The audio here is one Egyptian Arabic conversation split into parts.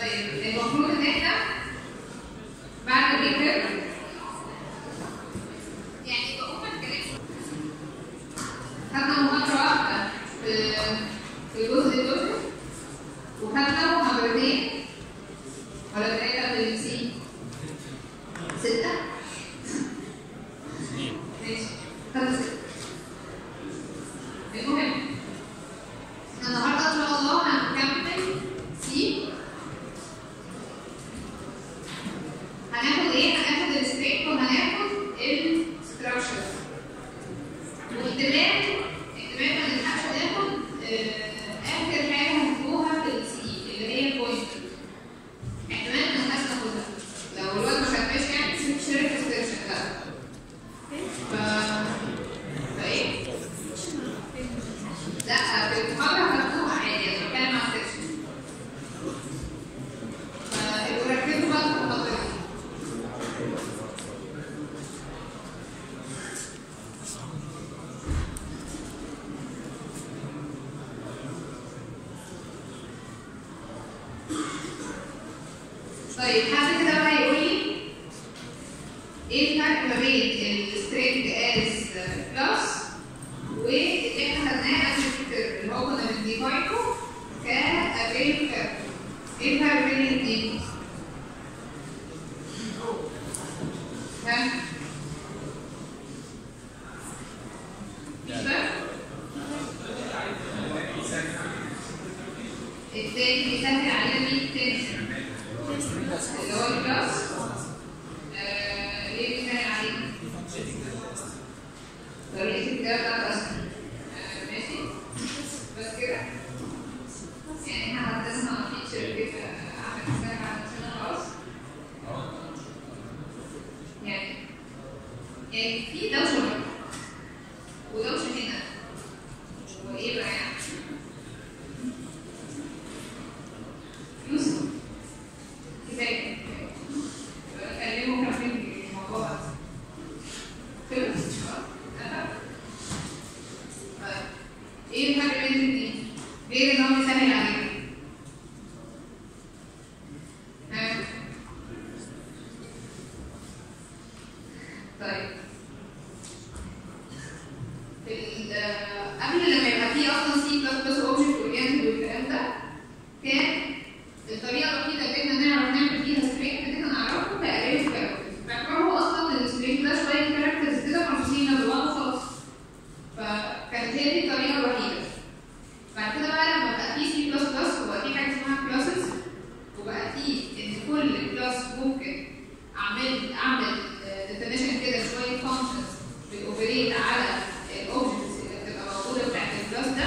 طيب المفروض ان احنا بعد الريكر يعني بقوم اتكلم خدنا محاضرة واحدة في في جزء الجزء وخدنا محاضرتين ولا ثلاثة في السي ستة ماشي خدنا ستة المهم النهارده ان شاء الله هنكمل سي هناخد ايه؟ هناخد الستريك وهناخد الستراكشر واحتمال احتمال ما نلحقش ناخد آه، اخر حاجه هناخدوها في السي اللي هي البوينتر احتمال ما نلحقش ناخدها لو الواد ما خدناش يعني شركه ستيشن لا ف فايه؟ لا في المحاضرة هتاخدوها عادي انا بتكلم عن السكشن فابقوا ركزوا بقى في المحاضرة دي طيب حد كده بقى يقول لي ايه الفرق ما بين السترينج از كلاس واللي احنا خدناه قبل كده اللي هو كنا بنديفاينه كاري كيرف ايه الفرق بين الاثنين؟ ها؟ في فرق؟ التاني بيسهل علينا مين التاني؟ اللي هو الكلاس آه، ليه بيسهل علينا؟ طريقة الكتاب بتاعت أصلا آه، ماشي بس كده يعني احنا هندسنا فيتشر كده عشان نسهل على نفسنا خلاص يعني يعني في دوشة بره ودوشة هنا وإيه بقى يعني؟ يوسف كفاية كفاية بكلمه كمان في الموضوع ده خلص خلاص أنا طيب ايه الفرق بين الاثنين؟ غير ان هو بيسهل عليك ها؟ طيب في ال- قبل لما يبقى فيه اصلا سي بلس بلس اوبجكت اورينتد والكلام ده كان الطريقه الوحيده اللي احنا نعرف نعمل فيها سترينج ان احنا نعرفه كاري كاركترز باعتباره اصلا السترينج ده شويه كاركترز كده مرصوصين جنب بعض وخلاص فكانت هي دي الطريقه الوحيده بعد كده بقى لما بقى في سي بلس بلس وبقى في حاجه اسمها كلاسز وبقى في ان كل كلاس ممكن اعمل اعمل ديفينيشن كده شويه فانكشنز بتوبريت على الاوبجكتس اللي بتبقى موجوده بتاعت الكلاس ده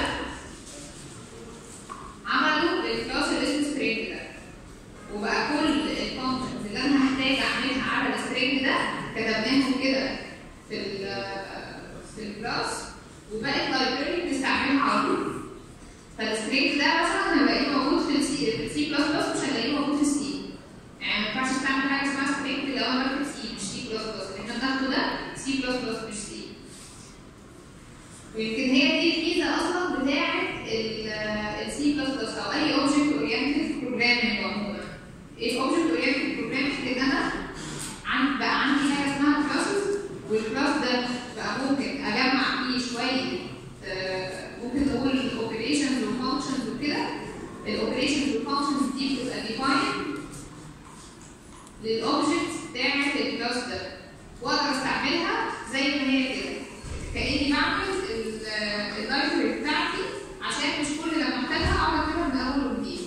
عملوا الكلاس اللي اسمه سترينج ده وبقى كل الفانكشنز اللي انا هحتاج اعملها على السترينج ده كتبناهم كده في ال في الكلاس وبقت لايبراري بنستعملها على طول فالسترينج ده مثلا هنلاقيه موجود في السي في السي بلس بلس مش هنلاقيه موجود في السي يعني ما ينفعش تعمل حاجه اسمها سترينج لو انا بكتب سي مش سي بلس بلس اللي احنا بناخده ده سي بلس بلس مش سي ويمكن هي دي الميزه اصلا بتاعه السي بلس بلس او اي اوبجكت اورينتد بروجرامينج عموما ايه الاوبجكت اورينتد بروجرامينج ان انا عن بقى عندي حاجه اسمها كلاسز والكلاس ده بقى ممكن اجمع فيه شويه آه، ممكن نقول اوبريشنز وفانكشنز وكده الاوبريشنز والفانكشنز دي بتبقى ديفاين للاوبجكت بتاعت الكلاس ده واقدر استعملها زي ما هي كده كاني بعمل اللايبرري بتاعتي عشان مش كل لما احتاجها اقعد اكتبها من اول وجديد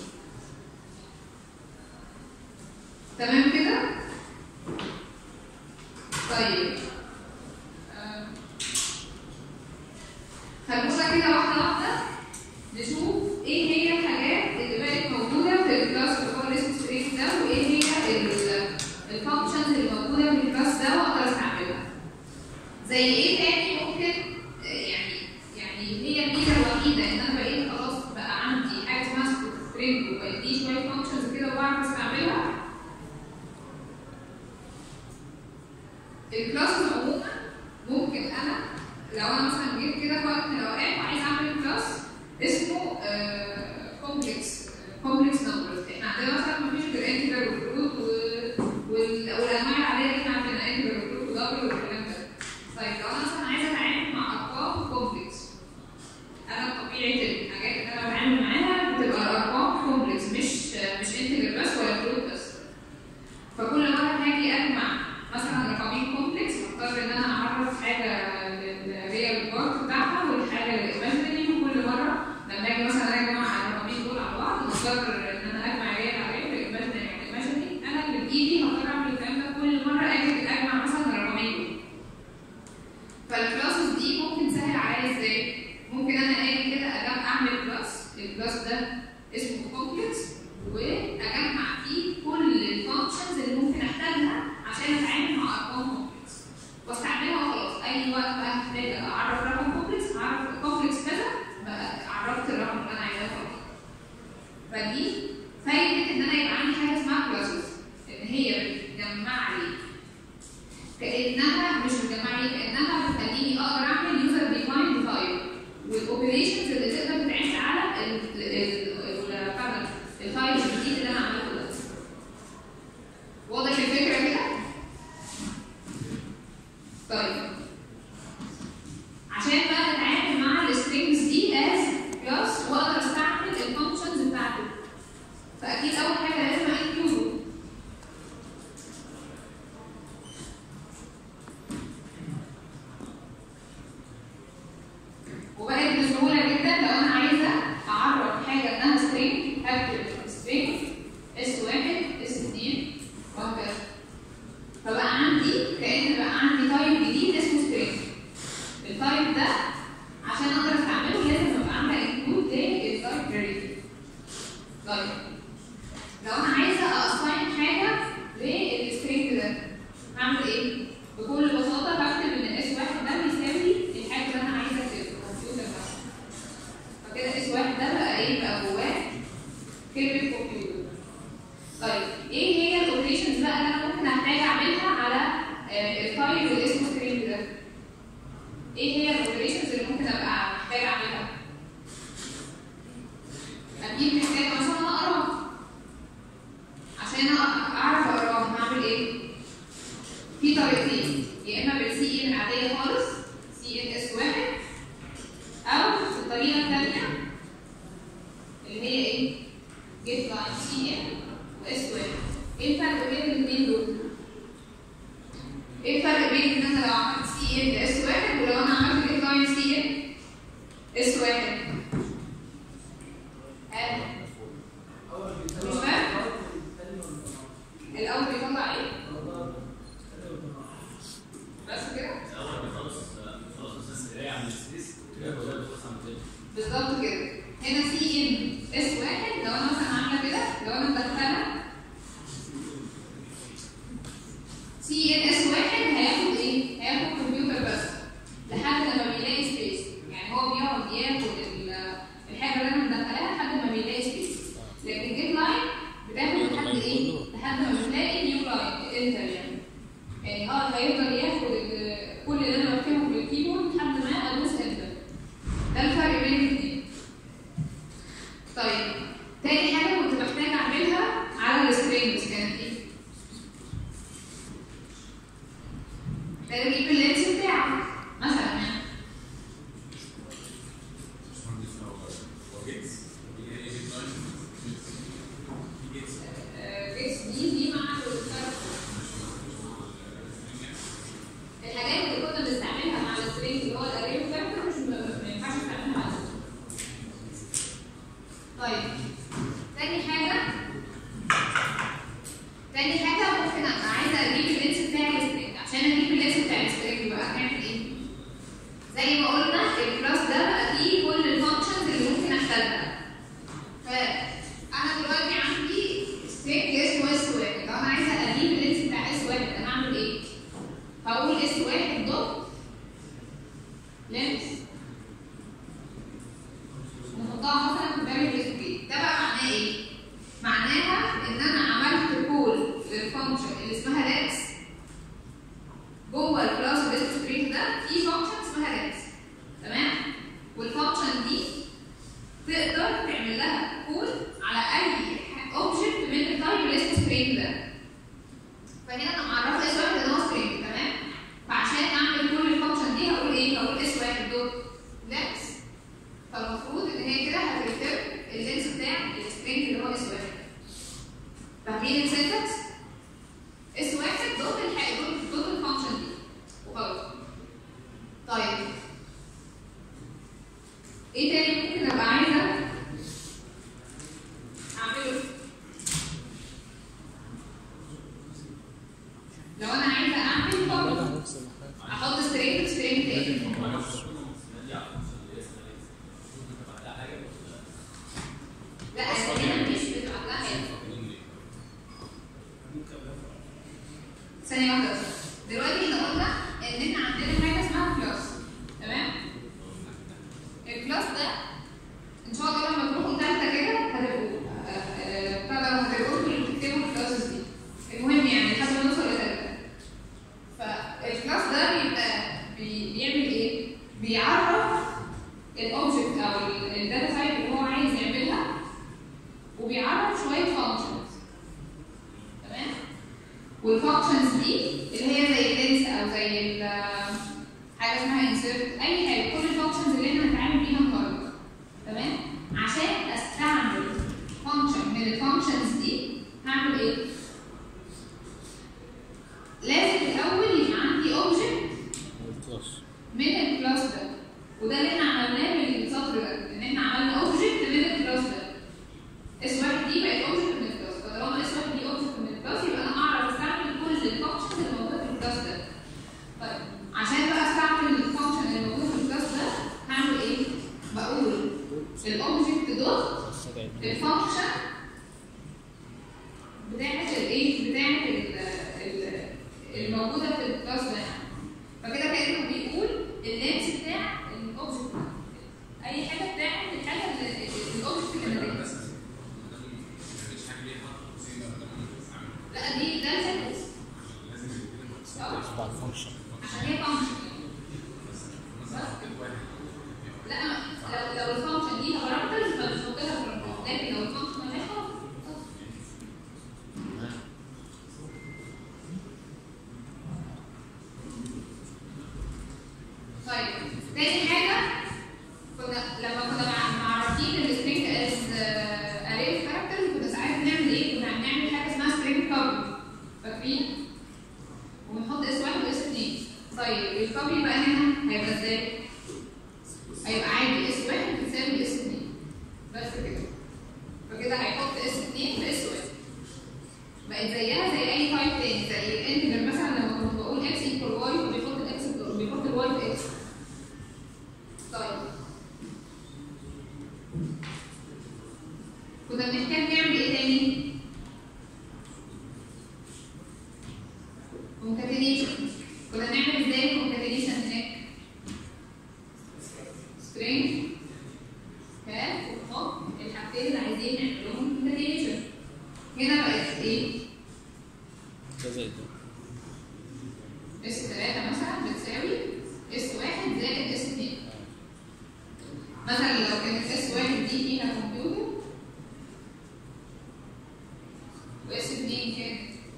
تمام كده؟ طيب آه، خلونا كده واحده واحده نشوف ايه هي الحاجات اللي بقت موجوده في الكلاس اللي هو الاسم سترينج ده وايه هي الفانكشنز اللي موجوده في الكلاس ده واقدر استعملها زي ايه تاني ممكن آه، يعني يعني هي الميزه الوحيده ان انا بقيت خلاص بقى عندي حاجه اسمها سترينج وبقيت دي شويه فانكشنز كده وبعرف استعملها الكلاس عموما ممكن انا لو انا مثلا جيت كده في وقت من الاوقات وعايز اعمل كلاس اسمه كومبلكس كومبلكس نمبرز احنا عندنا مثلا مفيش هقرر ان انا اجمع ريال على ريال ايماجينري على ايماجينري انا اللي بايدي هقدر اعمل الكلام ده كل مره اجي اجمع مثلا رقمين فالكلاسز دي ممكن تسهل عليا ازاي؟ ممكن انا اجي كده أجمع اعمل كلاس الكلاس ده اسمه كومبلكس واجمع فيه كل الفانكشنز اللي ممكن احتاجها عشان اتعامل مع ارقام كومبلكس واستعملها وخلاص اي وقت بقى محتاج اعرف رقم كومبلكس اعرف كومبلكس كذا بقى عرفت الرقم اللي انا عايزاه خلاص فدي فايده ان انا يبقى عندي حاجه اسمها كلاسز ان هي بتجمع لي كانها مش بتجمع لي كانها بتخليني اقدر اعمل يوزر ديفايند فايل والاوبريشنز اللي تقدر تتعمل على ال- ال- ال- بتاع ده، الفايل الجديد اللي انا عملته ده واضح الفكره كده؟ طيب عشان بقى نتعامل مع السترينجز دي از كلاس واقدر استعمل الفانكشنز بتاعته فاكيد اول حاجه لازم انكلوده وبقت بسهوله جدا لو انا عايزه اعرف حاجه انها سترينج هكتب سترينج اس واحد اس اثنين وهكذا فبقى عندي كأن بقى عندي تايب جديد اسمه سترينج التايب ده عشان اقدر استعمله لازم ابقى عامله انكلود للتايب فاريبل طيب لو انا عايزه اساين حاجه للسترينج ده هعمل ايه؟ بكل بساطه بكتب ان اس واحد ده بيساوي الحاجه اللي انا عايزه اكتبها الكمبيوتر ده فكده اس واحد ده بقى ايه؟ بقى جواه كلمه كمبيوتر طيب ايه هي الاوبريشنز بقى اللي انا ممكن احتاج اعملها على آه، الفايل اللي اسمه سترينج ده؟ ايه هي الاوبريشنز اللي ممكن ابقى محتاج اعملها؟ اكيد محتاج مثلا اقراه عشان أ- اعرف اقراه هعمل ايه؟ في طريقتين يا اما بالسي ان العاديه خالص سي ان اس واحد او الطريقه الثانيه اللي هي ايه؟ جيت لاين سي ان واس واحد ايه الفرق بين الاثنين دول؟ ايه الفرق بين ان انا لو عملت سي ان اس واحد ولو انا عملت جيت لاين سي ان اس واحد؟ آه، مش فاهم؟ الاول بيطلع ايه؟ بس كده؟ الاول بيخلص بيخلص مثلا قرايه عن السبيس وده بيخلص عن الدنيا بالظبط كده هنا سي ان اس واحد لو انا مثلا عامله كده لو انا مدخله سي ان اس واحد هياخد ايه؟ هياخد كمبيوتر بس لحد لما بيلاقي سبيس يعني هو بيقعد ياخد ال- الحاجه اللي انا مدخلاها لحد ما بيلاقي سبيس لكن جيت لاين بتاخد لحد ايه؟ لحد ما بتلاقي نيو لاين انتر يعني يعني اه هيفضل ياخد ال- كل اللي انا بكتبه بالكيبورد لحد ما ادوس انتر ده الفرق بين الاثنين طيب تاني حاجة كنت محتاجة أعملها على السترينجز كانت إيه؟ محتاجة أجيب اللينس بتاعه مثلا يعني آه، جيتس دي دي مع الفرق. الحاجات اللي كنا بنستعملها مع السترينج اللي هو الأري والكاركتر مش م- ما ينفعش نستعملها مع السترينج. طيب تاني حاجة تاني حاجة ممكن أبقى عايزة أجيب اللينس بتاع السترينج عشان أجيب اللينس بتاع السترينج بقى هنعمل إيه؟ زي ما قلنا الكلاس ده بقى فيه كل الفانكشنز اللي ممكن أحتاجها فأنا دلوقتي عندي سترينج اسمه اس واحد لو أنا عايزة أجيب اللينس بتاع اس واحد أنا هعمل إيه؟ هقول اس واحد دوت لينس نحطها مثلا في variable اسمه ايه ده بقى معناه ايه؟ معناها ان انا عملت كول للفانكشن اللي اسمها لينس جوه الكلاس اللي اسمه سترينج ده في فانكشن اسمها لينس تمام؟ والفانكشن دي تقدر تعمل لها كول على اي اوبجكت من التايب اللي اسمه سترينج ده فهنا انا معرفه اس واحد ان هو سترينج تمام؟ ثانيه واحده بس دلوقتي احنا قلنا ان احنا عندنا حاجه اسمها كلاس تمام الكلاس ده ان شاء الله لما تروحوا ثالثه كده هتبقوا آه، آه، بتاع ده هتبقوا انتوا اللي بتكتبوا الكلاسز دي المهم يعني لحد ما نوصل لثالثه فالكلاس ده بيبقى بي- بيعمل ايه؟ بيعرف الاوبجكت او الداتا تايب اللي هو عايز يعملها وبيعرف شويه فانكشنز تمام؟ والفانكشنز دي اللي هي زي اللينس او زي ال- حاجه اسمها انسيرت اي حاجه كل الفانكشنز اللي احنا هنتعامل بيها النهارده تمام؟ عشان استعمل فانكشن من الفانكشنز دي هعمل ايه؟ لازم الاول يبقى عندي اوبجكت الكلاس من الكلاس ده وده اللي احنا عملناه بالسطر ده ان احنا عملنا اوبجكت من الكلاس ده اس واحد دي بقت اوبجكت من الكلاس فطالما اس واحد دي اوبجكت من الكلاس يبقى انا اعرف استعمل كل الفانكشنز اللي موجوده في الكلاس ده طيب عشان بقى استعمل الفانكشن اللي موجوده في الكلاس ده هعمل ايه؟ بقول الاوبجكت دوت الفانكشن بتاعت الايه؟ بتاعت ال- ال- الموجوده في الكلاس ده فكده كانه بيقول اللينس بتاع الاوبجكت اي حاجه بتاعت الحاجه اللي- الاوبجكت اللي مدينها لا دي ده سنتنس تبع الفانكشن عشان هي فانكشن لا لو لو الفانكشن دي بارامترز فبنحط لها بارامترز لكن لو الفانكشن مالهاش خلاص طيب تاني حاجة كنا لما كنا مع- معرفين السترينج از اري اوف كاركترز كنا ساعات بنعمل ايه؟ كنا بنعمل حاجة اسمها سترينج كوبي فاكرين؟ وبنحط اس واحد واس اتنين طيب الكوبي بقى هنا هيبقى ازاي؟ هيبقى عادي اس واحد بتساوي اس اتنين بس كده فكده هيحط اس اتنين في اس واحد بقت زيها زي اي تايب تاني زي الانتجر مثلا لما كنت بقول اكس ايكوال واي فبيحط الاكس بيحط الواي في اكس طيب كنا بنحتاج نعمل ايه تاني؟ concatenation كنا نعمل ازاي concatenation هناك؟ string كان ونحط الحاجتين اللي عايزين نعملهم concatenation هنا بقت ايه؟ ده زي ده اس 3 مثلا بتساوي اس 1 زائد اس 2 مثلا لو كانت اس 1 دي فيها كمبيوتر واس 2 كان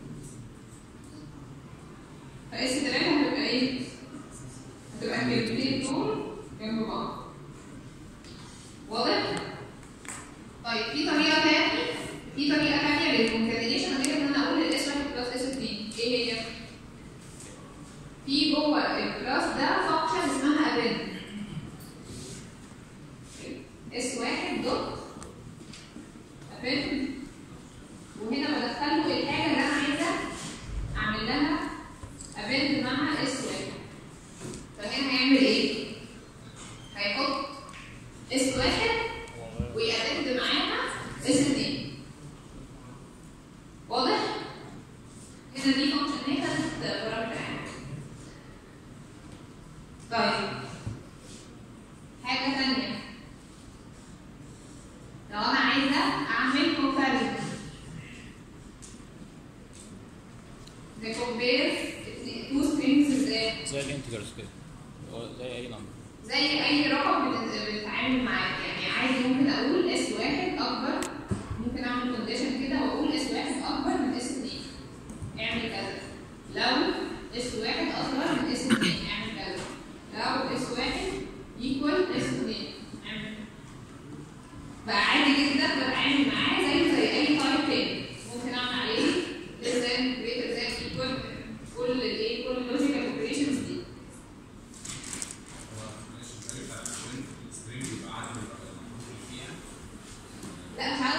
فاس 3 هتبقى ايه؟ هتبقى الكلمتين دول جنب بعض واضح؟ طيب في طريقة تانية في طريقة تانية للكونكاتينيشن غير ان انا اقول الاس 1 بلس اس 2 ايه هي؟ في جوه الكلاس ده فانكشن اسمها ابن اس واحد دوت ابن وهنا بدخل له الحاجه اللي انا عايزه اعمل لها ابن مع اس واحد فهنا هيعمل ايه؟ هيحط اس واحد ويأبد معاها اس اتنين واضح؟ هنا دي فانكشن هي خدت بارامتر عام طيب حاجة تانية لو أنا عايزة أعمل comparison ده compare two strings ازاي؟ زي الانتجرز كده هو زي اي نمبر زي أي رقم بنت- بنتعامل معاه يعني عادي ممكن أقول اس واحد أكبر ممكن أعمل كونديشن كده وأقول اس واحد أكبر من اس اتنين اعمل كذا لو اس واحد أصغر من اس اتنين اعمل كذا لو اس واحد ايكوال اس اتنين اعمل كذا. بقى عادي جدا بتعامل معاه زي زي أي تايب تاني ممكن أعمل عليه less than greater than equal كل الايه كل اللوجيكال اوبريشنز دي لا مش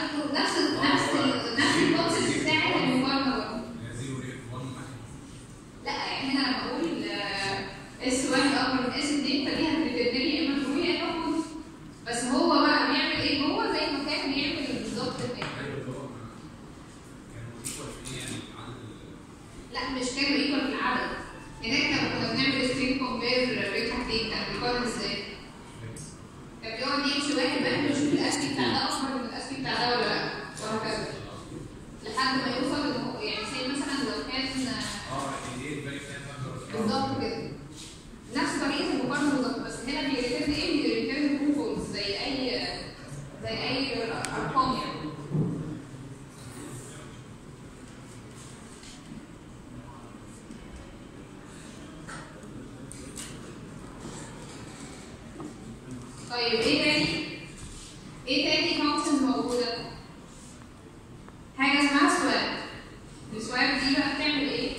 طيب ايه تاني؟ ايه تاني فانكشنز موجودة؟ حاجة اسمها سواب السواب دي بقى بتعمل ايه؟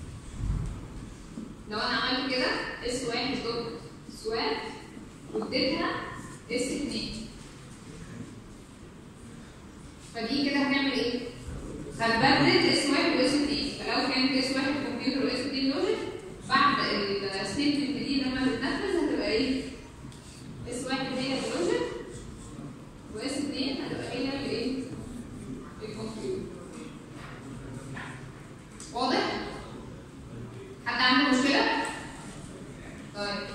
لو انا عملت كده اس واحد دوت سواب واديتها اس اتنين فدي كده هتعمل ايه؟ هتبدل اس واحد واس اتنين فلو كانت اس واحد كمبيوتر واس اتنين لوجيك بعد الستيتمنت دي لما تتنفذ هتبقى ايه؟ اس واحد هي اللوجيك واس اتنين هتبقى هي الايه؟ الكمبيوتر واضح؟ حد عنده مشكلة؟ طيب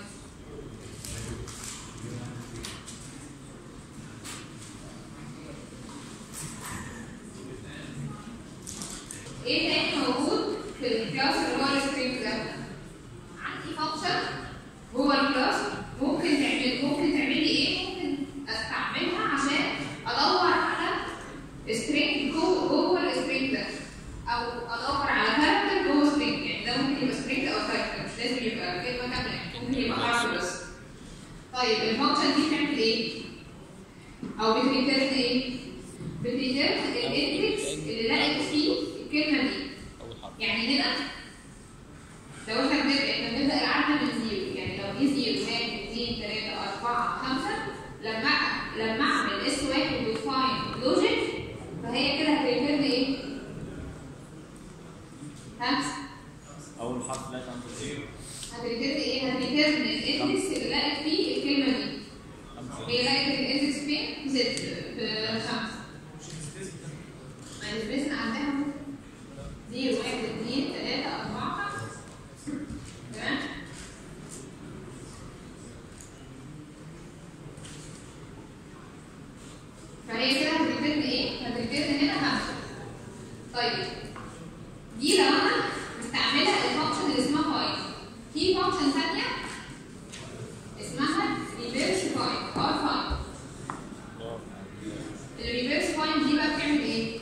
ايه تاني موجود في الكلاس اللي هو السترينج ده؟ عندي فانكشن جوه الكلاس ممكن تعمل ممكن تعمل لي ايه؟ ممكن استعملها عشان ادور على سترينج جوه جوه السترينج ده او ادور على كاركتر جوه سترينج يعني ده ممكن يبقى سترينج او كاركتر مش لازم يبقى كلمه كامله يعني ممكن يبقى حرف بس طيب الفانكشن دي بتعمل ايه؟ او بتريتيرن ايه؟ بتريتيرن الاندكس اللي لقيت فيه الكلمه دي اول حرف يعني هنا لو احنا بنبدا احنا بنبدا العدد من زيرو يعني لو جه زيرو واحد اثنين ثلاثه اربعه خمسه لما لما اعمل اس واحد وفاين لوجيك فهي كده هتريتيرن ايه؟ ها؟ اول حرف لا كان زيرو هتريتيرن ايه؟ هتريتيرن الاندكس اللي لقت فيه الكلمه دي هي لقت الاندكس فين؟ في ست في خمسه ما السبيس عندها زيرو واحد اثنين ثلاثة أربعة خمسة تمام؟ فهي كده هتريتيرن ايه؟ هتريتيرن هنا خمسة طيب دي لو انا مستعملة الفانكشن اللي اسمها فاين في فانكشن ثانية اسمها ريفيرس فاين ار فاين الريفيرس فاين دي بقى بتعمل ايه؟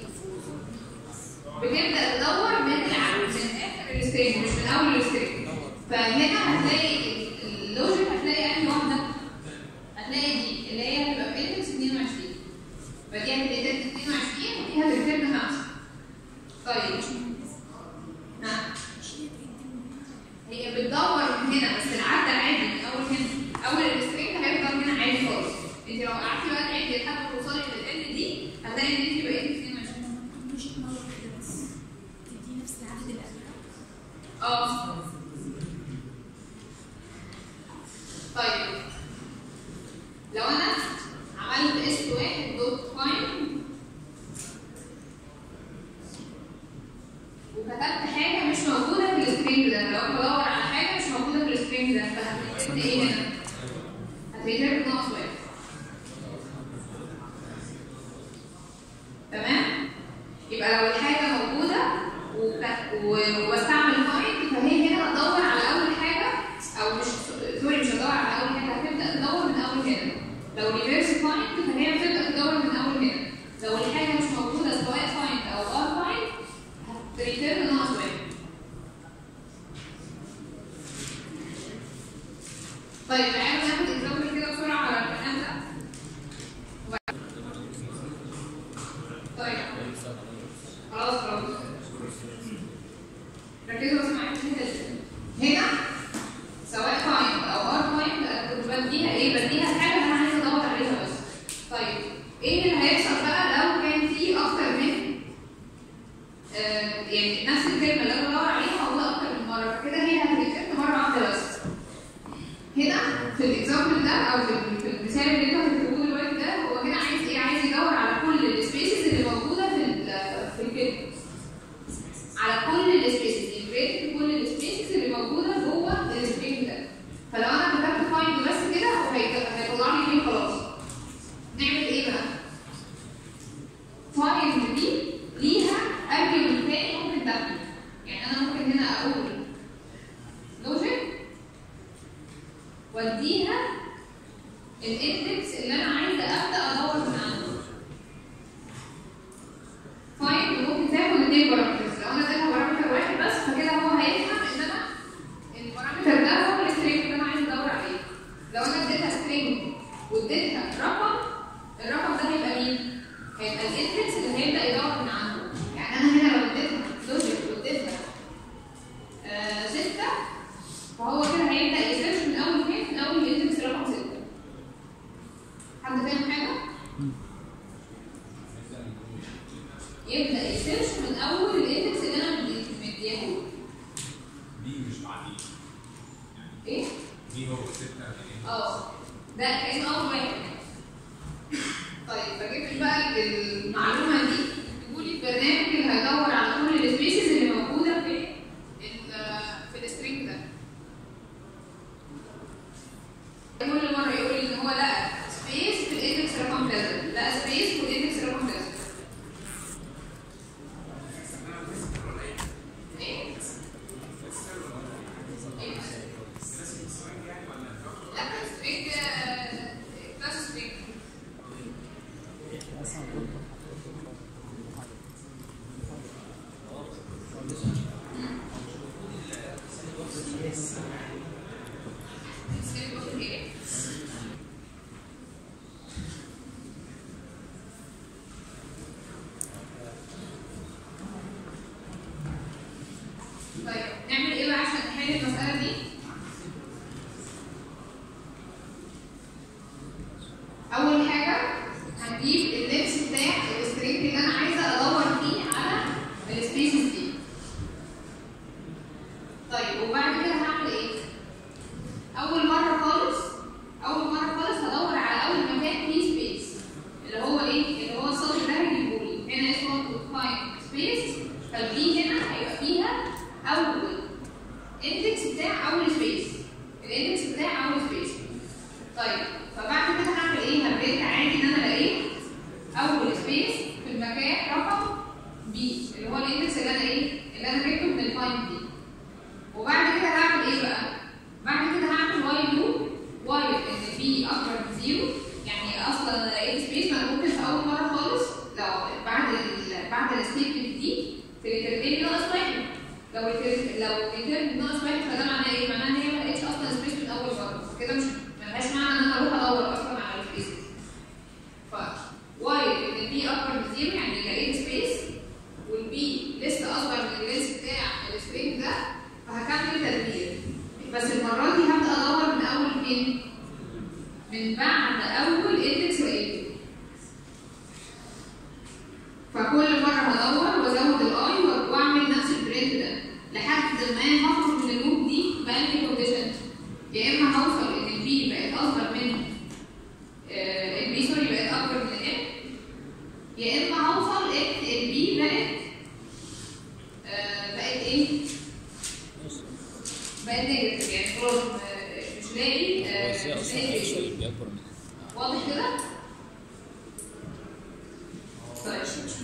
بتبدا تدور من العدد من اخر السترينج مش من اول السترينج فهنا هتلاقي اللوجيك هتلاقي انهي واحده؟ هتلاقي دي اللي هي هتبقى في اندكس 22 فدي هتبقى 22 ودي هتبقى 5 طيب ها هي بتدور من هنا بس العدد عادي من اول هنا اول السترينج هيفضل هنا عادي خالص انت لو قعدتي بقى تعدي لحد ما توصلي للان دي هتلاقي ان انت بقيتي 22 مش تنور كده بس تدي نفس العدد اللي قبلها اه طيب لو انا عملت اس واحد دوت فاين وكتبت حاجه مش موجوده في السترينج ده لو انا بدور على حاجه مش موجوده في السترينج ده فهتكتب ايه هنا؟ هتكتب ناقص واحد تمام؟ يبقى لو الحاجه موجوده وك- و- واستعمل فايند فهي هنا هدور على اول حاجه او مش سوري مش هدور على اول حاجه هتبدا تدور من اول هنا لو ريفيرس فايند فهي بتبدا تدور من اول هنا لو الحاجه مش موجوده سواء فايند او ار فايند هتريتيرن ناقص واحد طيب تعالوا ناخد اكزامبل كده بسرعه على الكلام ده وبعد- طيب خلاص خلاص ركزوا بس معايا في الحته دي. هنا سواء فايند او ار فايند انا كنت بديها ايه؟ بديها الحاجه اللي انا عايزه ادور عليها بس. طيب ايه اللي هيحصل بقى لو كان في اكتر من آه يعني نفس الكلمه اللي انا بدور عليها موجوده اكتر من مره فكده هي هتتكتب مره واحده بس. هنا في الاكزامبل ده او في ال- في المثال اللي انت هتكتبوه دلوقتي ده هو هنا عايز ايه؟ عايز يدور على كل السبيسز اللي موجوده في ال- في الكلمه. على كل السبيسز يبريد كل السبيسز اللي موجوده جوه السترينج ده فلو انا كتبت فايند بس كده هو هيط- هيطلع لي دي خلاص نعمل ايه بقى؟ فايند دي ليها ارجيومنت تاني ممكن تاخده يعني انا ممكن هنا اقول لوجيك واديها الاندكس اللي انا عايزه ابدا ادور من عنده فاين ممكن تاخد اثنين بارامترز لو انا اديتها بارامتر واحد بس فكده هو هيفهم ان انا البارامتر ده هو السترينج اللي انا عايز ادور عليه لو انا اديتها سترينج واديتها الاندكس اللي هيبدا يدور من عنده يعني انا هنا لو اديتها لوجيك واديتها آه، ستة فهو كده هيبدا يسيرش من اول فين من اول الاندكس رقم ستة حد فاهم حاجه؟ يبدا يسيرش من اول الاندكس اللي انا مدي- مدياهوله دي مش بعدين ايه؟ دي هو ستة يعني اه ده كانه اول واحد طيب بجيب بقى المعلومه دي تقول لي البرنامج اللي هيدور على كل السبيسز اللي موجوده في ال- في السترينج ده كل مره يقول لي ان هو لقى سبيس في الاندكس رقم كذا لقى سبيس في الاندكس رقم كذا ايه؟ ايه؟ لا سترينج كلاس سترينج طيب نعمل ايه بقى عشان نحل المسألة دي؟ أول حاجة هنجيب اللبس بتاع السترينج اللي أنا عايزة أدور فيه على السبيسز دي. طيب وبعد كده هعمل ايه؟ أول مرة خالص أول مرة خالص هدور على أول مكان فيه سبيس اللي هو ايه؟ اللي هو السطر ده هيجيبهولي هنا اسمه find سبيس فالبي هنا هيبقى فيها أول اندكس بتاع أول سبيس الاندكس بتاع أول سبيس طيب فبعد كده هعمل ايه؟ هبريد عادي ان انا لقيت اول سبيس في المكان رقم بي اللي هو الاندكس اللي انا ايه؟ اللي انا جبته من الفايند دي وبعد كده هعمل ايه بقى؟ بعد كده هعمل واي لوب واي ان بي اكبر من زيرو يعني اصلا انا لقيت سبيس فانا ممكن في اول مره خالص لو بعد ال بعد الستيتمنت دي تريتيرن ناقص واحد لو التر- لو ريتيرن ناقص واحد فده معناه ايه؟ معناه ان هي ما لقيتش اصلا سبيس من اول مره كده مش ملهاش معنى ان انا اروح ادور اصلا على السبيس ف واي ان البي اكبر من زيرو يعني لقيت سبيس والبي لسه اصغر من اللينس بتاع السترينج ده فهكمل تدوير بس المره دي هبدا ادور من اول فين؟ من بعد اول اندكس لقيته فكل مره هدور وازود الاي واعمل نفس البرنت ده لحد ما هخرج من اللوب دي بانهي كونديشن يا اما هوصل ان البي بقت اصغر من آه، البي سوري بقت اكبر من الام يا اما هوصل ان البي بقت آه، بقت ايه؟ بقت نيجاتيف يعني خلاص آه، مش لاقي هو آه، ازاي مش اصلا لاقي هيوصل ratio. للبي اكبر من واضح كده؟ طيب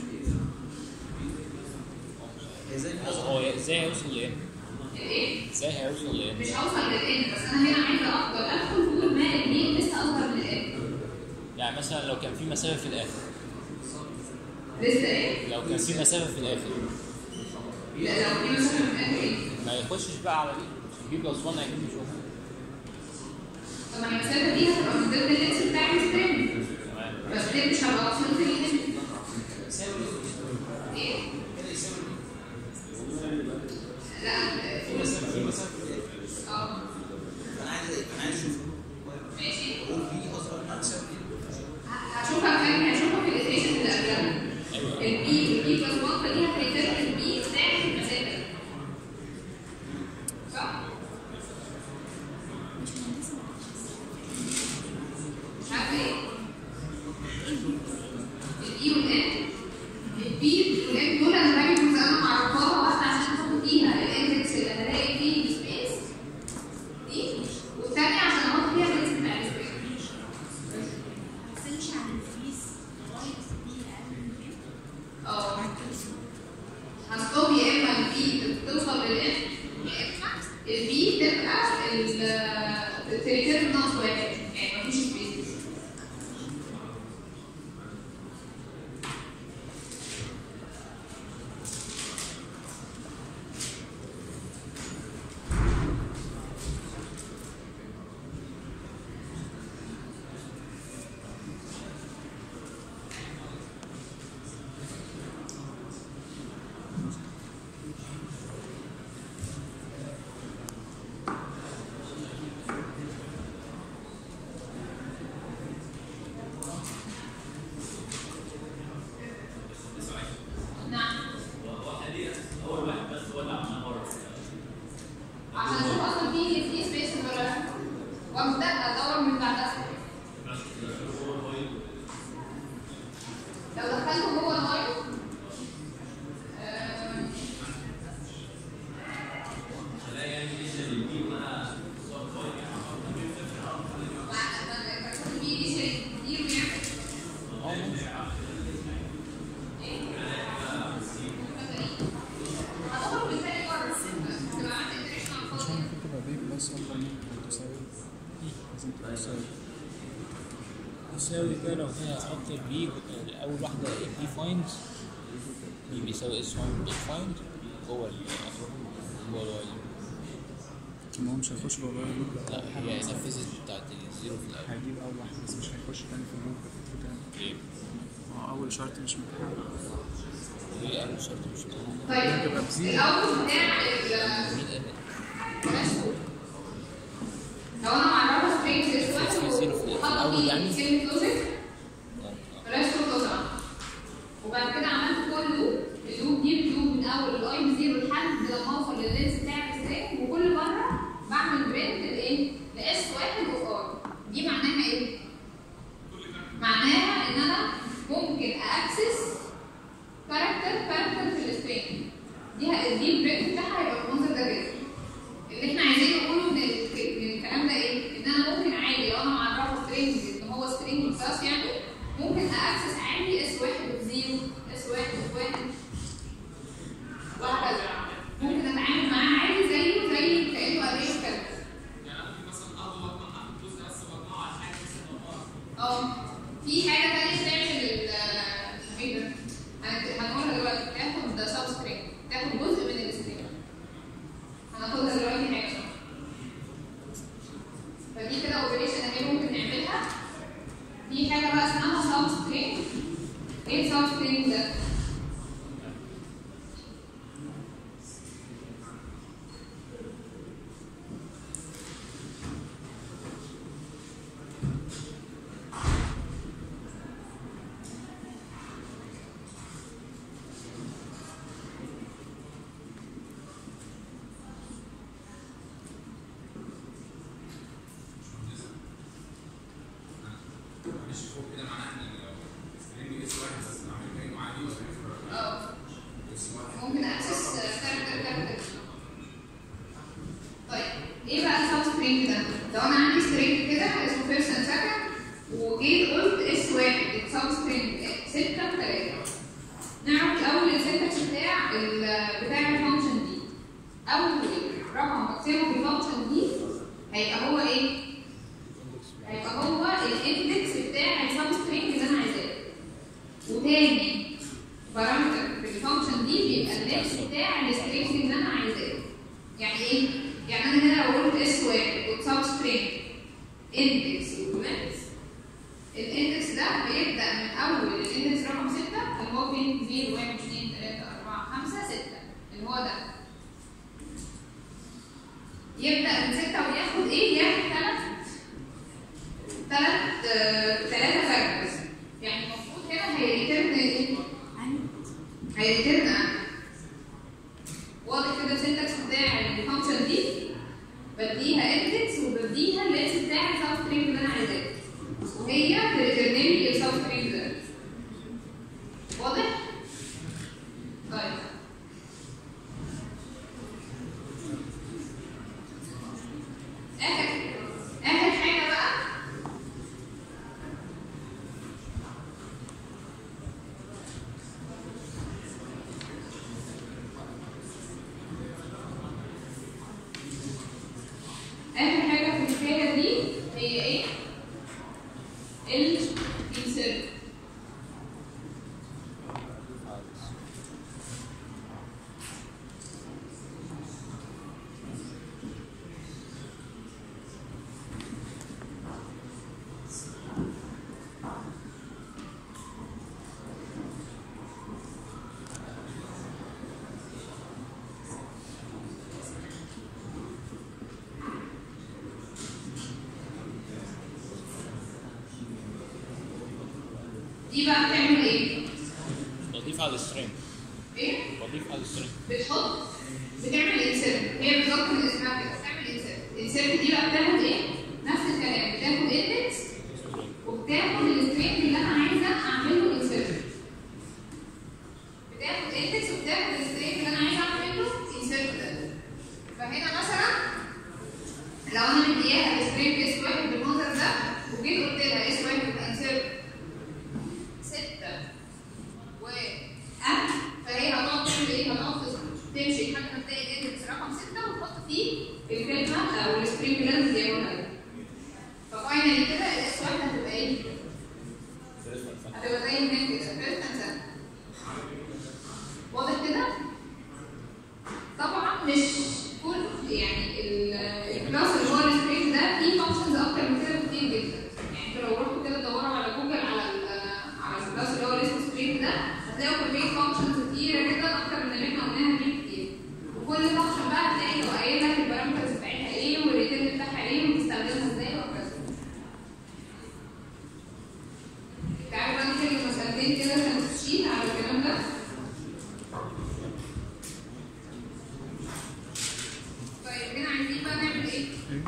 هو ازاي هيوصل لان الايه؟ ازاي هيوصل لان مش هوصل للان بس انا هنا عايزه افضل ادخل طول ما البي لسه اصغر من الان يعني مثلا لو كان في مسافه في الاخر لسه ايه؟ لو كان في مسافه في الاخر لا لو في مثلا في الاخر ايه؟ ما يخشش بقى على دي بي بلس 1 هيجيب مش طب ما المسافه دي هتبقى من ضمن اللينس بتاع السترينج تمام بس دي مش هبقى وصلت لللينس ايه؟ لا في مسافه في مسافه اه انا عايز انا عايز اشوف ماشي قول في اصغر من تساوي هشوفها فين هشوفها في الايكويشن اللي قبلها ايوه البي البي بلس 1 فدي هتريتيرن البي بتاع المسافه صح؟ مش مهندسة مش عارفه ايه؟ البي والان البي والان دول انا باجي كنت انا معرفاها واحده عشان احط فيها الاندكس اللي هلاقي فيه السبيس دي والثانيه عشان احط فيها الاندكس بتاع السبيس هسيرش على الفيس لغاية بي أقل من كده اه بعد كده شوف. هستوب يا اما البي توصل للان يا اما البي تبقى التريتيرن ناقص واحد يعني مفيش سبيس ولا عمال بره عشان اشوف اصلا في في سبيس ولا لا وابدا ادور من بعدها لو دخلته جوه الهايو آه، هلاقي يعني ليش اللي بيجي بقى صوت فايل مع- لما يكون في ليه شيء كتير ويعمل اه ممكن هتخرج بالتاني مرة تبقى عملت iteration على الفاضي ممكن تبقى بي بلس اكبر من تساوي لازم تبقى تساوي يساوي كده لو هنا احط بي اول واحده بي فايند بي بيساوي اس 1 بي فايند جوه ال جوه الوايل ما هو مش هيخش جوه اللوب لا هي نفذت بتاعت الزيرو في الاول هيجيب اول واحد بس مش هيخش تاني في اللوب بفتره تاني ليه؟ ما هو اول شرط مش متحقق ليه اول شرط مش مهم؟ طيب يبقى بزيرو. الاوتبوت بتاع ال مين قال بلاش كود. لو انا معرفه سترينج اس في واحد زيرو في وحاطه الأول فيه يعني؟ كلمه لوجيك آه. بلاش كود طبعا وبعد كده عملت كل لوب اللوب دي بلوب من اول الاي بزيرو لحد لما اوصل لللينس بتاع السترينج وكل مره بعمل برنت لايه؟ لاس واحد اوف ار دي معناها ايه؟ معناها ان انا ممكن اكسس كاركتر كاركتر في السترينج دي ه- دي البرنت بتاعها هيبقى بالمنظر ده كده اللي احنا عايزين نقوله من ال- من الكلام ده ايه؟ ان انا ممكن عادي لو انا معرفه سترينج ان هو سترينج كلاس يعني ممكن اكسس عادي اس واحد اوف زيرو اس واحد اوف واحد وهكذا ممكن اتعامل معاه عادي زيه زي كانه اري كده اه في حاجه تانية بتعمل ال ايه ده؟ هنت- هنقولها دلوقتي بتاخد سب سترينج بتاخد جزء من السترينج هناخدها دلوقتي حاجه صح فدي كده اوبريشن اهي ممكن نعملها في حاجه بقى اسمها سب سترينج ايه السب سترينج ده؟ معلش فوق كده معناها ان السترينج اس واحد بس اعمل كانه عادي ولا ايه؟ اه اس واحد ممكن اكسس كاركتر كاركتر طيب ايه بقى السب سترينج ده؟ لو انا عندي سترينج كده اسمه فيرست اند سكند وجيت قلت اس واحد السب سترينج 6 3 نعرف الاول السنتكس بتاع ال بتاع الفانكشن دي اول رقم بقسمه في الفانكشن دي هيبقى هو ايه؟ هيبقى هو الاندكس بتاع السب سترينج اللي انا عايزاه وتاني بارامتر في الفانكشن دي بيبقى النكس بتاع السترينج اللي انا عايزاه يعني ايه؟ يعني انا هنا لو قلت اس واحد وسب سترينج اندكس وكومنتس الاندكس ده بيبدا من اول الاندكس رقم 6 اللي هو فين 0 1 2 3 4 5 6 اللي هو ده يبدا من 6 وياخد ايه؟ ياخد ثلاث ثلاث ثلاثة فاكتورز يعني المفروض هنا هيريترن ايه؟ هيريترن عن واضح كده السنتكس بتاع الفانكشن دي بديها اندكس وبديها اللينس بتاع السب سترينج اللي انا عايزاه وهي تريترن لي السب سترينج ده واضح؟ طيب اخر اخر حاجه بقى اخر حاجه في الحكايه دي هي ايه الانسيرت دي بقى بتعمل ايه بضيف على السترينج ايه؟ بضيف على السترينج بتحط بتعمل انسيرت هي بالظبط من اسمها كده بتعمل انسيرت الانسيرت دي بقى بتاخد ايه؟ نفس الكلام بتاخد اندكس وبتاخد السترينج اللي انا عايزه اعمل له انسيرت بتاخد اندكس وبتاخد السترينج اللي انا عايزه اعمل له انسيرت ده فهنا مثلا لو انا مدياها السترينج اس واحد بالمنظر ده وجيت قلت لها اس واحد انسيرت ستة و أم فهي هتقعد تعمل ايه؟ هتقعد تمشي لحد ما تلاقي الاندكس رقم 6 وتحط فيه الكلمه او السترينج اللي انا مديها لها ففاينلي كده الاس واحد هتبقى ايه؟ هتبقى زي هناك كده فيرست اند واضح كده؟ طبعا مش كل يعني ال- الكلاس اللي هو السترينج ده فيه فانكشنز اكتر من كده بكتير جدا يعني انتوا لو رحتوا كده تدوروا على جوجل على ال- على الكلاس اللي هو الاسم سترينج ده هتلاقوا كميه فانكشنز كتيره جدا اكتر من اللي احنا قلناها دي كتير وكل فانكشن بقى هتلاقي لو قايل لك البارامترز بتاعتها ايه والريتيرن بتاعها ايه وبتستخدمها ازاي وهكذا تعالوا بقى نحل مسألتين كده تنشيط على الكلام ده طيب هنا عايزين بقى نعمل ايه؟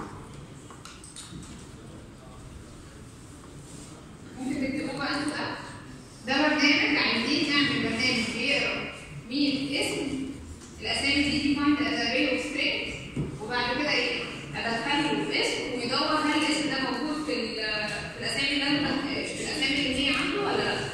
ممكن تكتبوه بقى انتوا بقى ده برنامج عايزين نعمل برنامج بيقرا مين اسم الاسامي دي دي فايند از اري اوف سترينج وبعد كده ايه؟ ادخله في اسم ويدور هل الاسم ده موجود في ال- في الاسامي اللي انا في الاسامي اللي هي عنده ولا لا؟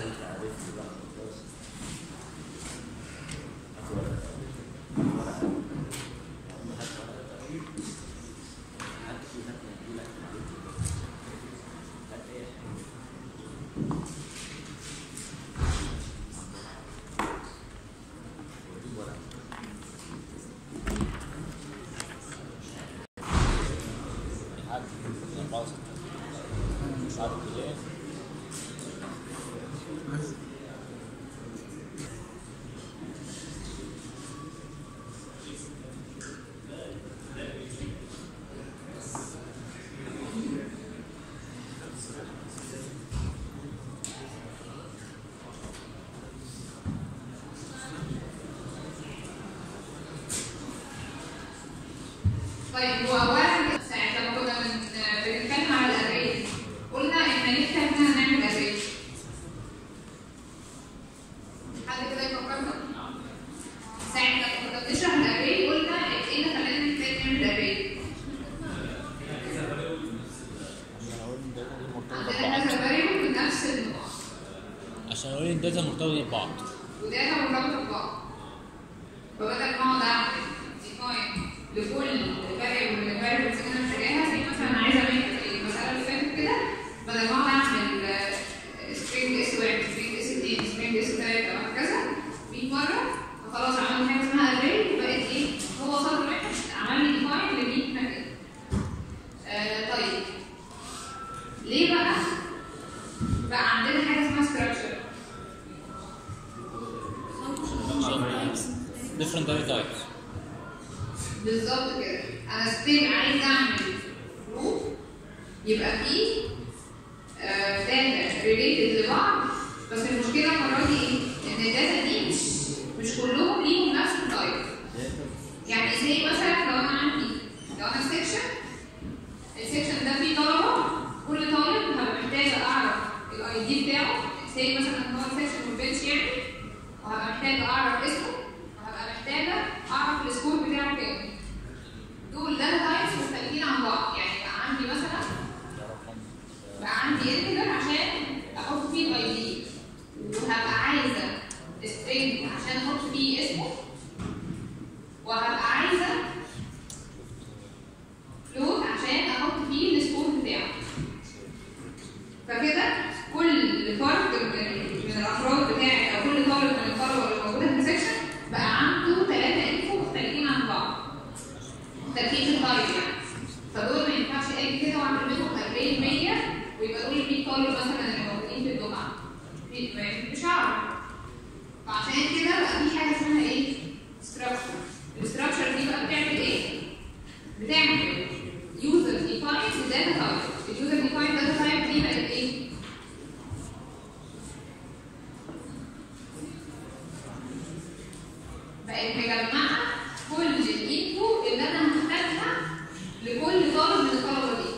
لحد 64 بعد كده طيب هو اولا ساعه لما كنا بن- بنتكلم على الاري قلنا ان نكتب انها هنعمل اري حد كده يفكرنا؟ ساعه لما كنا بنشرح الاري قلنا ايه اللي خلانا نحتاج نعمل اري؟ عشان اقول ان الداتا دي مرتبطه عندنا ببعض كذا فاريبل من نفس النوع عشان اقول ان الداتا مرتبطه ببعض وداتا مرتبطه ببعض فبدل ما اقعد اعمل ديفاين لكل فاريبل من الفاريبلز اللي انا محتاجاها زي مثلا عايزه اعمل زي المساله اللي فاتت كده بدل ما اقعد اعمل سترينج اس واحد سترينج اس اثنين سترينج اس ثلاثه وهكذا 100 مره فخلاص عملنا حاجه اسمها اري وبقت ايه هو سطر واحد عمل لي ديفاين ل 100 مكان آه طيب ليه بقى بقى عندنا حاجه اسمها ستراكشر different data types بالظبط كده انا ستيل عايز اعمل جروب يبقى فيه داتا ريليتد لبعض بس المشكله المره دي ايه؟ ان الداتا دي مش مش كلهم ليهم نفس التايب يعني زي مثلا لو انا عندي لو انا سيكشن السيكشن ده فيه طلبه كل طالب هبقى محتاجه اعرف الاي دي بتاعه زي مثلا ان هو سيكشن في البنش يعني وهبقى محتاجه اعرف اسمه وهبقى محتاجه اعرف السكور بتاعه كام دول داتا تايبس مختلفين عن بعض يعني بقى عندي مثلا بقى عندي انتجر عشان احط فيه الاي دي وهبقى عايزه سترينج عشان احط فيه اسمه وهبقى عايزه فلوت عشان احط فيه السكور بتاعه فكده كل فرد من من الافراد بتاعي او كل طالب من الطلبه اللي موجوده في السكشن بقى عنده ثلاثه انفو مختلفين عن بعض تركيز الطالب يعني فدول ما ينفعش اجي كده واعمل منهم اري 100 ويبقى دول 100 طالب مثلا اللي موجودين في الدفعه في- مش هعرف فعشان كده بقى في حاجه اسمها ايه؟ ستراكشر الستراكشر دي بقى بتعمل بقت مجمعه كل الانفو اللي انا هحتاجها لكل طالب من الطلبه دي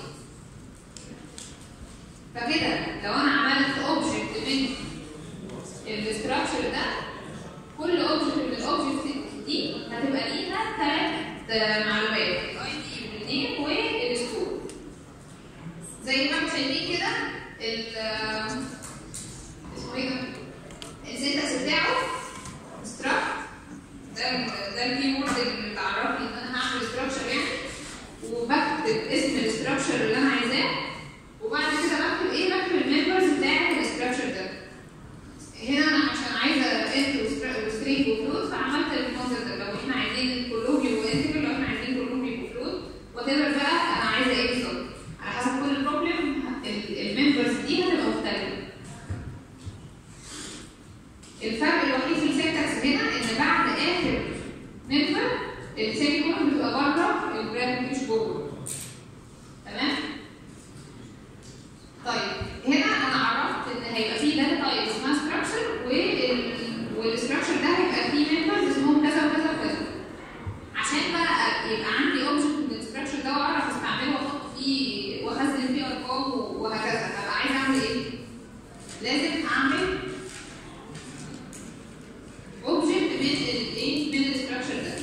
فكده لو انا عملت اوبجكت من الاستراكشر ده كل اوبجكت من الاوبجكت دي هتبقى ليها ثلاث معلومات الاي دي والنيم والسكور زي ما انتم شايفين كده ال اسمه ايه ده؟ السنتكس بتاعه ستراكت ده ده الكيورد اللي بتعرفني ان انا هعمل ستراكشر يعني وبكتب اسم الاستراكشر اللي انا عايزاه وبعد كده بكتب ايه بكتب الممبرز بتاع الاستراكشر ده هنا انا عشان عايزه انت وسترينج وفلوت فعملت المنظر ده لو احنا عايزين كلهم يبقوا انتجر لو احنا عايزين كلهم يبقوا فلوت وات بقى انا عايزه ايه بالظبط على حسب كل بروبلم الممبرز دي هتبقى مختلفه الفرق الوحيد في السنتكس هنا ان بعد اخر ممبر السيمي كولون بتبقى بره البراكت مش جوه تمام طيب هنا انا عرفت ان هيبقى في داتا تايب اسمها ستراكشر والستراكشر ده هيبقى فيه ممبرز اسمهم كذا وكذا وكذا عشان بقى يبقى عندي اوبجكت من الستراكشر ده واعرف استعمله واحط فيه واخزن فيه ارقام وهكذا هبقى عايز اعمل ايه؟ لازم اعمل اوبجكت من الايه؟ من الستراكشر ده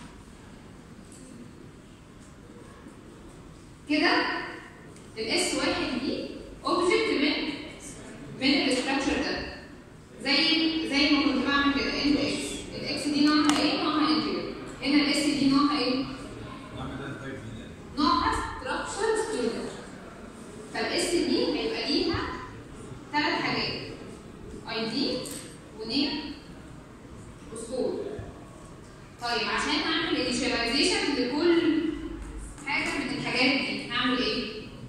كده الاس واحد دي اوبجكت من من الاستراكشر ده زي زي ما كنت بعمل كده انت اكس الاكس دي نوعها ايه؟ نوعها انتجر هنا الاس دي نوعها ايه؟ نوعها ستراكشر ستودنت فالاس دي هيبقى ليها ثلاث حاجات اي دي ونيم وسكور طيب عشان اعمل انيشاليزيشن لكل حاجه من الحاجات دي هعمل ايه؟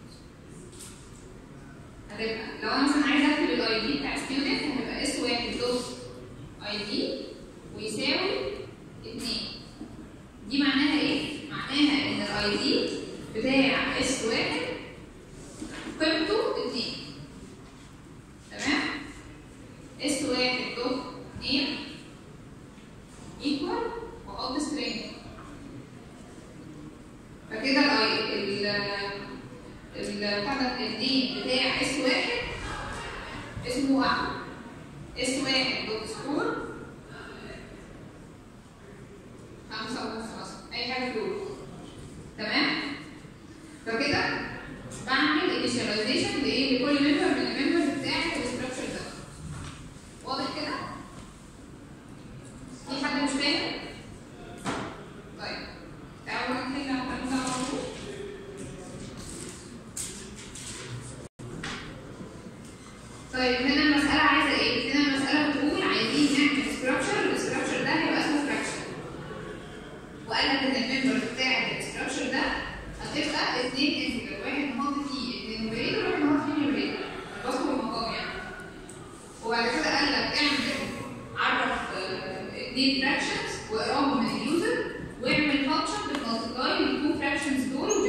هتبقى لو انا مثلا عايزه اكتب الاي دي بتاع ستودنت هتبقى اس واحد دوت اي دي ويساوي 2 دي معناها ايه؟ معناها ان الاي دي بتاع اس واحد قيمته 2 تمام؟ اس واحد دوت 2 ايكوال واحط سترينج فكده الاي ال ال بتاع ده الدين بتاع اس واحد اسمه احمد اس واحد دوت سكور خمسة ونص مثلا أي حاجة في دول تمام؟ فكده بعمل initialization لإيه؟ لكل ممبر من الممبرز بتاع الاستراكشر ده واضح كده؟ في حد مش فاهم؟ طيب تعالوا نحل على الكلام ده على طول طيب هنا المسألة عايزة ايه؟ هنا المسألة بتقول عايزين نعمل structure والستراكشر ده هيبقى اسمه fraction. وقال لك ان الممبر بتاع الستراكشر ده هتبقى اثنين انتجر واحد نحط فيه النيوميريتور وواحد نحط فيه النيوميريتور البسط والمقام يعني. وبعد كده قال لك اعمل عرف آه، اثنين fractions واقراهم من اليوزر واعمل فانكشن بتملتبلاي التو fractions دول